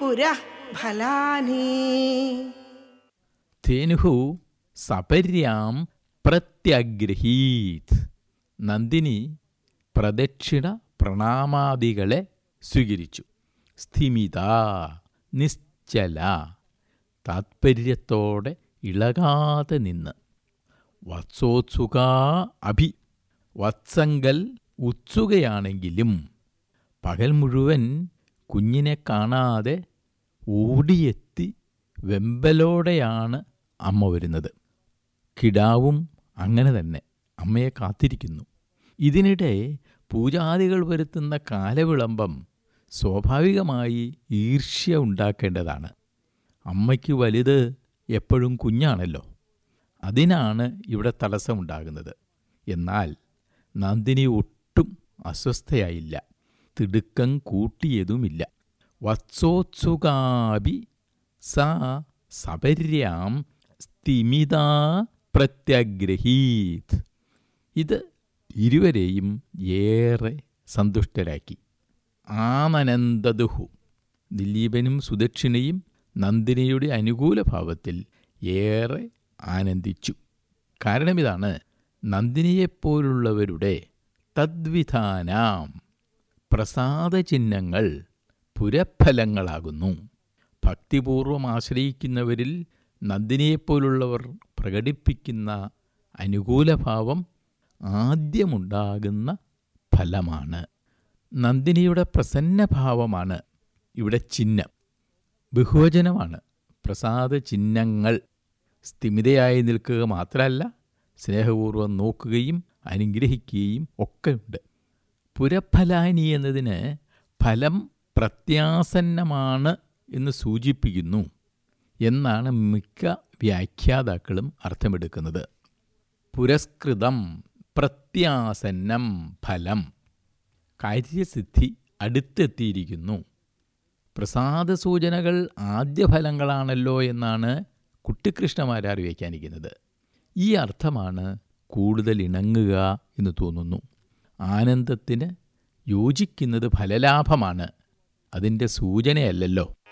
പുരഃ ഫലാനി ധേനുഹു സപര്യാം പ്രത്യഗ്രഹീത് നന്ദിനി പ്രദക്ഷിണ പ്രണാമാദികളെ സ്വീകരിച്ചു സ്ഥിമിത നിശ്ചല താത്പര്യത്തോടെ ഇളകാതെ നിന്ന് വത്സോത്സുക അഭി വത്സങ്കൽ ഉത്സുകയാണെങ്കിലും പകൽ മുഴുവൻ കുഞ്ഞിനെ കാണാതെ ഓടിയെത്തി വെമ്പലോടെയാണ് അമ്മ വരുന്നത് കിടാവും അങ്ങനെ തന്നെ അമ്മയെ കാത്തിരിക്കുന്നു ഇതിനിടെ പൂജാദികൾ വരുത്തുന്ന കാലവിളംബം സ്വാഭാവികമായി ഈർഷ്യ ഉണ്ടാക്കേണ്ടതാണ് അമ്മയ്ക്ക് വലുത് എപ്പോഴും കുഞ്ഞാണല്ലോ അതിനാണ് ഇവിടെ തടസ്സമുണ്ടാകുന്നത് എന്നാൽ നന്ദിനി ഒട്ടും അസ്വസ്ഥയായില്ല തിടുക്കം കൂട്ടിയതുമില്ല വത്സോത്സുകാപി സാ സപര്യാം സ്ഥിമിതാ പ്രത്യഗ്രഹീത് ഇത് ഇരുവരെയും ഏറെ സന്തുഷ്ടരാക്കി ആനനന്ദതുഹു ദിലീപനും സുദക്ഷിണയും നന്ദിനിയുടെ അനുകൂല ഭാവത്തിൽ ഏറെ ആനന്ദിച്ചു കാരണമിതാണ് നന്ദിനിയെപ്പോലുള്ളവരുടെ തദ്വിധാനാം പ്രസാദചിഹ്നങ്ങൾ പുരഫലങ്ങളാകുന്നു ഭക്തിപൂർവം ആശ്രയിക്കുന്നവരിൽ നന്ദിനിയെപ്പോലുള്ളവർ പ്രകടിപ്പിക്കുന്ന അനുകൂലഭാവം ആദ്യമുണ്ടാകുന്ന ഫലമാണ് നന്ദിനിയുടെ പ്രസന്നഭാവമാണ് ഇവിടെ ചിഹ്നം ബഹുവചനമാണ് പ്രസാദ ചിഹ്നങ്ങൾ സ്ഥിമിതയായി നിൽക്കുക മാത്രമല്ല സ്നേഹപൂർവ്വം നോക്കുകയും അനുഗ്രഹിക്കുകയും ഒക്കെ ഉണ്ട് പുരഫലാനി എന്നതിന് ഫലം പ്രത്യാസന്നമാണ് എന്ന് സൂചിപ്പിക്കുന്നു എന്നാണ് മിക്ക വ്യാഖ്യാതാക്കളും അർത്ഥമെടുക്കുന്നത് പുരസ്കൃതം പ്രത്യാസന്നം ഫലം കാര്യസിദ്ധി അടുത്തെത്തിയിരിക്കുന്നു പ്രസാദ സൂചനകൾ ആദ്യ ഫലങ്ങളാണല്ലോ എന്നാണ് കുട്ടിക്കൃഷ്ണമാരാർ വ്യാഖ്യാനിക്കുന്നത് ഈ അർത്ഥമാണ് കൂടുതൽ ഇണങ്ങുക എന്ന് തോന്നുന്നു ആനന്ദത്തിന് യോജിക്കുന്നത് ഫലലാഭമാണ് അതിൻ്റെ സൂചനയല്ലല്ലോ